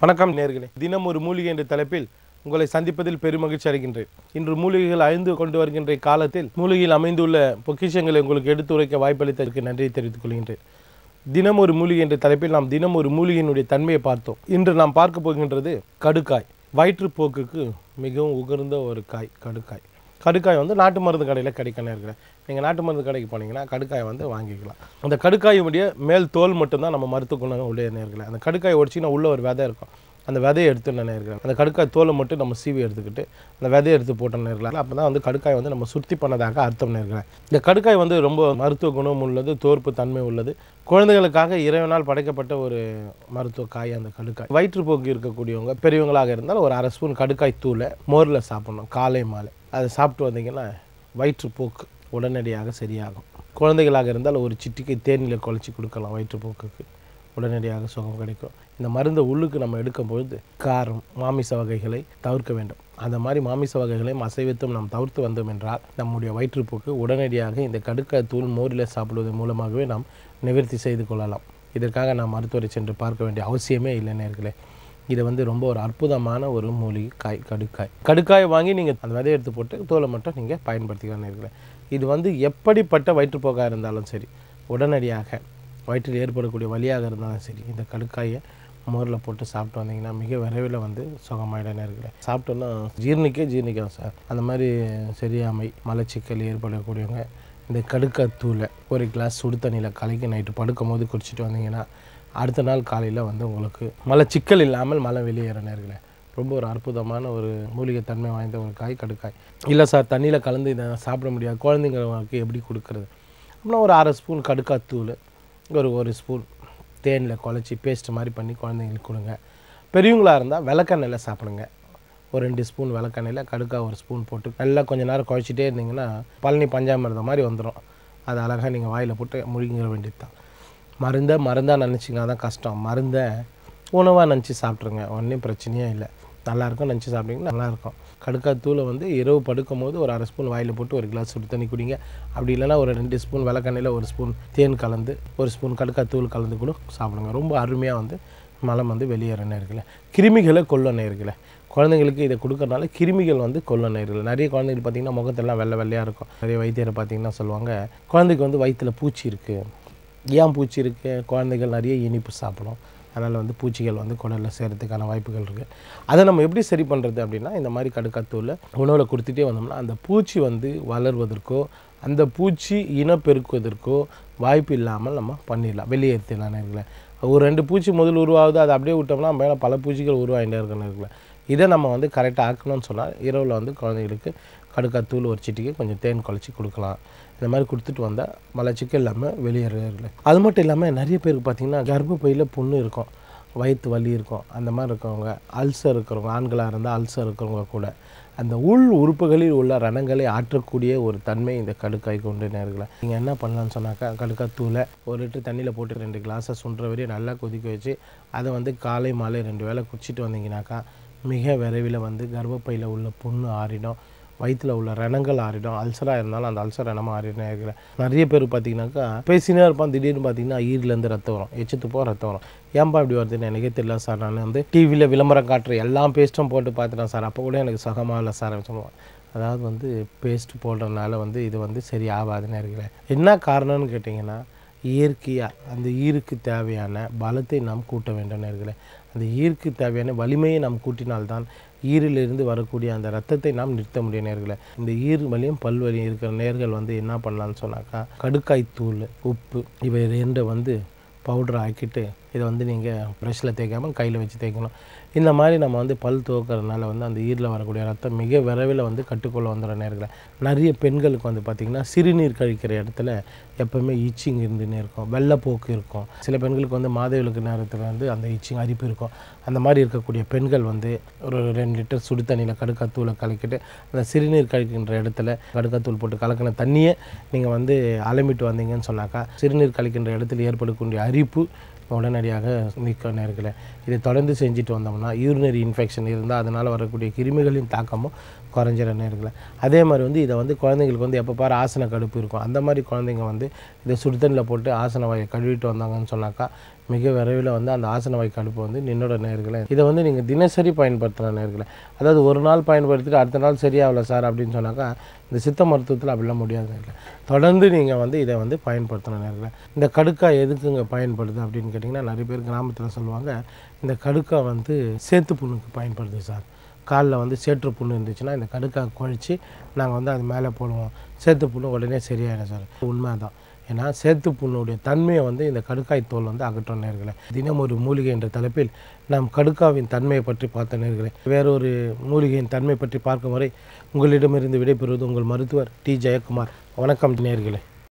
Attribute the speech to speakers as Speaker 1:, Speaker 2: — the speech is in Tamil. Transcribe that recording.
Speaker 1: வணக்கம் நேர்களே தினம் ஒரு மூலிகை என்ற தலைப்பில் உங்களை சந்திப்பதில் பெருமகிழ்ச்சி அடைகின்றேன் இன்று மூலிகைகள் அழிந்து கொண்டு வருகின்ற காலத்தில் மூலிகையில் அமைந்துள்ள பொக்கிஷங்களை உங்களுக்கு எடுத்துரைக்க வாய்ப்பளித்ததற்கு நன்றியை தெரிவித்துக் கொள்கின்றேன் தினம் ஒரு மூலிகை என்ற தலைப்பில் நாம் தினம் ஒரு மூலிகையினுடைய தன்மையை பார்த்தோம் இன்று நாம் பார்க்க போகின்றது கடுக்காய் வயிற்றுப்போக்குக்கு மிகவும் உகர்ந்த ஒரு காய் கடுக்காய் கடுக்காய் வந்து நாட்டு மருந்து கடையில் கிடைக்க நேர்கிறேன் நீங்கள் நாட்டு மருந்து கடைக்கு போனீங்கன்னா கடுக்காயை வந்து வாங்கிக்கலாம் அந்த கடுக்காயுடைய மேல் தோல் மட்டும்தான் நம்ம மருத்துவ குணம் உடைய நேர்களை அந்த கடுக்காயை ஒடிச்சிங்கன்னா உள்ள ஒரு விதை இருக்கும் அந்த விதையை எடுத்து நான் நேர்கிறேன் அந்த கடுக்காய் தோலை மட்டும் நம்ம சீவி எடுத்துக்கிட்டு அந்த விதையை எடுத்து போட்ட நேர்களை அப்போ தான் வந்து கடுக்காய் வந்து நம்ம சுத்தி பண்ணதாக அர்த்தம் நேர்கிறேன் இந்த கடுக்காய் வந்து ரொம்ப மருத்துவ குணம் உள்ளது தோற்பு தன்மை உள்ளது குழந்தைகளுக்காக இறைவனால் படைக்கப்பட்ட ஒரு மருத்துவ காய் அந்த கடுக்காய் வயிற்றுப்போக்கு இருக்கக்கூடியவங்க பெரியவங்களாக இருந்தால் ஒரு அரை ஸ்பூன் கடுக்காய் தூளை மோரில் சாப்பிடணும் காலை மாலை அதை சாப்பிட்டு வந்தீங்கன்னா வயிற்றுப்போக்கு உடனடியாக சரியாகும் குழந்தைகளாக இருந்தால் ஒரு சிட்டிக்கை தேனில் குழச்சி கொடுக்கலாம் வயிற்றுப்போக்குக்கு உடனடியாக சுகம் கிடைக்கும் இந்த மருந்தை உள்ளுக்கு நம்ம எடுக்கும் பொழுது காரம் மாமிச வகைகளை தவிர்க்க வேண்டும் அந்த மாதிரி மாமிச வகைகளையும் அசைவத்தும் நாம் தவிர்த்து வந்தோம் என்றால் நம்முடைய வயிற்றுப்போக்கு உடனடியாக இந்த கடுக்காய் தூள் மோரில் சாப்பிடுவதன் மூலமாகவே நாம் நிவர்த்தி செய்து கொள்ளலாம் இதற்காக நாம் மருத்துவரை சென்று பார்க்க வேண்டிய அவசியமே இல்லை நேர்களே இது வந்து ரொம்ப ஒரு அற்புதமான ஒரு மூலிகை காய் கடுக்காய் கடுக்காயை வாங்கி நீங்கள் அந்த விதையை எடுத்து போட்டு தோலை மட்டும் நீங்கள் பயன்படுத்திக்கலாம் நேர்களே இது வந்து எப்படிப்பட்ட வயிற்றுப்போக்காக இருந்தாலும் சரி உடனடியாக வயிற்றில் ஏற்படக்கூடிய வலியாக இருந்தாலும் சரி இந்த கடுக்காயை மோரில் போட்டு சாப்பிட்டு வந்தீங்கன்னா மிக விரைவில் வந்து சுகமாயிட நேர்களே சாப்பிட்டோன்னா ஜீரணிக்கே ஜீரணிக்கும் சார் அந்த மாதிரி சரியாமை மலச்சிக்கல் ஏற்படக்கூடியவங்க இந்த கடுக்காய் தூளை ஒரு கிளாஸ் சுடு தண்ணியில் கலக்கி நைட்டு படுக்கும் போது குடிச்சிட்டு வந்தீங்கன்னா அடுத்த நாள் காலையில் வந்து உங்களுக்கு மலை சிக்கல் இல்லாமல் மழை வெளியேற நேர்களே ரொம்ப ஒரு அற்புதமான ஒரு மூலிகை தன்மை வாய்ந்த ஒரு காய் கடுக்காய் இல்லை சார் தண்ணியில் கலந்து இதை சாப்பிட முடியாது குழந்தைங்களுக்கு எப்படி கொடுக்குறது அப்படின்னா ஒரு அரை ஸ்பூன் கடுக்காய் தூள் ஒரு ஒரு ஸ்பூன் தேனில் குழச்சி பேஸ்ட் மாதிரி பண்ணி குழந்தைங்களுக்கு கொடுங்க பெரியவங்களாக இருந்தால் விளக்கெண்ணெயில் சாப்பிடுங்க ஒரு ரெண்டு ஸ்பூன் விளக்கெண்ணெயில் கடுக்காய் ஒரு ஸ்பூன் போட்டு நல்லா கொஞ்ச நேரம் குழச்சிட்டே இருந்தீங்கன்னா பழனி பஞ்சாமிரதம் மாதிரி வந்துடும் அது அழகாக நீங்கள் வாயில் போட்டு முழுங்கிற வேண்டியது தான் மருந்தை மருந்தாக நினச்சிங்கன்னா தான் கஷ்டம் மருந்தை உணவாக நினச்சி சாப்பிட்ருங்க ஒன்றும் பிரச்சனையே இல்லை நல்லாயிருக்கும் நினச்சி சாப்பிட்டீங்கன்னா நல்லாயிருக்கும் கடுக்காய் தூளை வந்து இரவு படுக்கும் போது ஒரு அரை ஸ்பூன் வாயில் போட்டு ஒரு கிளாஸ் சுடு தண்ணி குடிங்க அப்படி இல்லைன்னா ஒரு ரெண்டு ஸ்பூன் விளக்கெண்ணெயில் ஒரு ஸ்பூன் தேன் கலந்து ஒரு ஸ்பூன் கடுக்காய் தூள் கலந்து கூட சாப்பிடுங்க ரொம்ப அருமையாக வந்து மலம் வந்து வெளியேற நேர்களே கிருமிகளை கொல்ல நேர்களே குழந்தைங்களுக்கு இதை கொடுக்கறனால கிருமிகள் வந்து கொல்ல நேர்கள் நிறைய குழந்தைகள் பார்த்திங்கன்னா முகத்தெல்லாம் வெள்ளை வெள்ளையாக இருக்கும் நிறைய வைத்தியரை பார்த்திங்கன்னா சொல்லுவாங்க குழந்தைக்கு வந்து வயிற்றில் பூச்சி இருக்குது ஏன் பூச்சி இருக்குது குழந்தைகள் நிறைய இனிப்பு சாப்பிடும் அதனால் வந்து பூச்சிகள் வந்து குடலில் சேரத்துக்கான வாய்ப்புகள் இருக்குது அதை நம்ம எப்படி சரி பண்ணுறது அப்படின்னா இந்த மாதிரி கடுக்காத்தூளில் உணவில் கொடுத்துட்டே வந்தோம்னா அந்த பூச்சி வந்து வளர்வதற்கோ அந்த பூச்சி இனப்பெருக்குவதற்கோ வாய்ப்பு இல்லாமல் நம்ம பண்ணிடலாம் வெளியேற்றிடலாம் நேர்களே ஒரு ரெண்டு பூச்சி முதல் உருவாகுது அதை அப்படியே விட்டோம்னா மேலே பல பூச்சிகள் உருவாகிட்டே இருக்கணும் நேர்களே இதை நம்ம வந்து கரெக்டாக ஆக்கணும்னு சொன்னால் இரவில் வந்து குழந்தைங்களுக்கு கடுக்காத்தூள் ஒரு சிட்டிக்கு கொஞ்சம் தேன் குழச்சி கொடுக்கலாம் இந்த மாதிரி கொடுத்துட்டு வந்தால் மலச்சிக்கல் இல்லாமல் வெளியேறல அது மட்டும் இல்லாமல் நிறைய பேருக்கு பார்த்திங்கன்னா கர்ப்பப்பையில் புண்ணு இருக்கும் வயிற்று வலி இருக்கும் அந்த மாதிரி இருக்கிறவங்க அல்சர் இருக்கிறவங்க ஆண்களாக இருந்தால் அல்சர் இருக்கிறவங்க கூட அந்த உள் உறுப்புகளில் உள்ள ரணங்களை ஆற்றக்கூடிய ஒரு தன்மை இந்த கடுக்காய் கொண்டு நேர்களை நீங்கள் என்ன பண்ணலாம்னு சொன்னாக்கா கடுக்காய் தூளை ஒரு லிட்டர் தண்ணியில் போட்டு ரெண்டு கிளாஸை சுண்டுற வரையும் நல்லா கொதிக்க வச்சு அதை வந்து காலை மாலை ரெண்டு வேளை குடிச்சிட்டு வந்தீங்கன்னாக்கா மிக விரைவில் வந்து கர்ப்பப்பையில் உள்ள புண்ணு ஆறிடும் வயிற்றில் உள்ள ரணங்கள் ஆறிடும் அல்சராக இருந்தாலும் அந்த அல்சர் ரணமாக ஆறிடும் இருக்கிறேன் நிறைய பேர் பார்த்தீங்கன்னாக்கா பேசினே இருப்பான் திடீர்னு பார்த்தீங்கன்னா ஈரிலேருந்து ரத்தம் வரும் எச்சு போ ரத்தம் வரும் ஏன்பா இப்படி வருதுன்னு எனக்கே தெரியல சார் நான் வந்து டிவியில் விளம்பரம் காட்டுற எல்லா பேஸ்ட்டும் போட்டு பார்த்துட்டேன் சார் அப்போ கூட எனக்கு சுகமாக இல்லை சார் சொல்லுவான் அதாவது வந்து பேஸ்ட் போடுறதுனால வந்து இது வந்து சரி ஆகாதுன்னு இருக்கிறேன் என்ன காரணம்னு கேட்டிங்கன்னா இயற்கையாக அந்த ஈருக்கு தேவையான பலத்தை நாம் கூட்ட வேண்டும் நேர்களே அந்த ஈருக்கு தேவையான வலிமையை நாம் கூட்டினால்தான் ஈரிலிருந்து வரக்கூடிய அந்த ரத்தத்தை நாம் நிறுத்த முடியும் நேர்களை இந்த ஈர் வலியும் பல்வலியும் இருக்கிற நேர்கள் வந்து என்ன பண்ணலாம்னு சொன்னாக்கா கடுக்காய் தூள் உப்பு இவை ரெண்டை வந்து பவுடர் ஆக்கிட்டு இதை வந்து நீங்கள் ப்ரெஷ்ஷில் தேய்க்காமல் கையில் வச்சு தேய்க்கணும் இந்த மாதிரி நம்ம வந்து பல் துவக்கிறதுனால வந்து அந்த ஈரில் வரக்கூடிய ரத்தம் மிக விரைவில் வந்து கட்டுக்குள்ளே வந்துடுற நேரத்தில் நிறைய பெண்களுக்கு வந்து பார்த்திங்கன்னா சிறுநீர் கழிக்கிற இடத்துல எப்போவுமே ஈச்சிங் இருந்துன்னு இருக்கும் வெள்ளைப்போக்கு இருக்கும் சில பெண்களுக்கு வந்து மாதவிலக்கு நேரத்தில் வந்து அந்த ஈச்சிங் அரிப்பு இருக்கும் அந்த மாதிரி இருக்கக்கூடிய பெண்கள் வந்து ஒரு ரெண்டு லிட்டர் சுடு தண்ணியில் கடுக்காத்தூளை கலக்கிட்டு அந்த சிறுநீர் கழிக்கின்ற இடத்துல கடுக்காத்தூள் போட்டு கலக்கின தண்ணியை நீங்கள் வந்து அலம்பிட்டு வந்தீங்கன்னு சொன்னாக்கா சிறுநீர் கழிக்கின்ற இடத்துல ஏற்படக்கூடிய அரிப்பு உடனடியாக நீக்க நேர்களை இதை தொடர்ந்து செஞ்சுட்டு வந்தோம்னா யூரினரி இன்ஃபெக்ஷன் இருந்தால் அதனால் வரக்கூடிய கிருமிகளின் தாக்கமும் குறைஞ்சிற நேர்களை அதே மாதிரி வந்து இதை வந்து குழந்தைங்களுக்கு வந்து எப்போ பாரு ஆசன கடுப்பு இருக்கும் அந்த மாதிரி குழந்தைங்க வந்து இதை சுடுதண்ணில் போட்டு ஆசன வாயை கழுவிட்டு வந்தாங்கன்னு சொன்னாக்கா மிக விரைவில் வந்து அந்த ஆசன வாய் கடுப்பு வந்து நின்னோட நேர்களை இதை வந்து நீங்கள் தினசரி பயன்படுத்துகிற நேர்களை அதாவது ஒரு நாள் பயன்படுத்திட்டு அடுத்த நாள் சரியாகல சார் அப்படின்னு சொன்னாக்கா இந்த சித்த மருத்துவத்தில் அப்படிலாம் முடியாது நேர்களே தொடர்ந்து நீங்கள் வந்து இதை வந்து பயன்படுத்தணும் நேர்களே இந்த கடுக்காய் எதுக்குங்க பயன்படுது அப்படின்னு கேட்டிங்கன்னா நிறைய பேர் கிராமத்தில் சொல்லுவாங்க இந்த கடுக்காய் வந்து சேத்து புண்ணுக்கு பயன்படுது சார் காலில் வந்து சேற்று புண்ணு இருந்துச்சுன்னா இந்த கடுக்காய் குழச்சி நாங்கள் வந்து அது மேலே போடுவோம் சேத்து புண்ணு உடனே சரியாயிடும் சார் உண்மை தான் ஏன்னா சேத்து புண்ணுடைய தன்மையை வந்து இந்த கடுக்காய் தோல் வந்து அகற்றும் நேர்களை தினம் ஒரு மூலிகை என்ற தலைப்பில் நாம் கடுக்காவின் தன்மையை பற்றி பார்த்த நேர்களை வேறொரு மூலிகையின் தன்மை பற்றி பார்க்கும் வரை உங்களிடமிருந்து விடைபெறுவது உங்கள் மருத்துவர் டி ஜெயக்குமார் வணக்கம் நேர்களே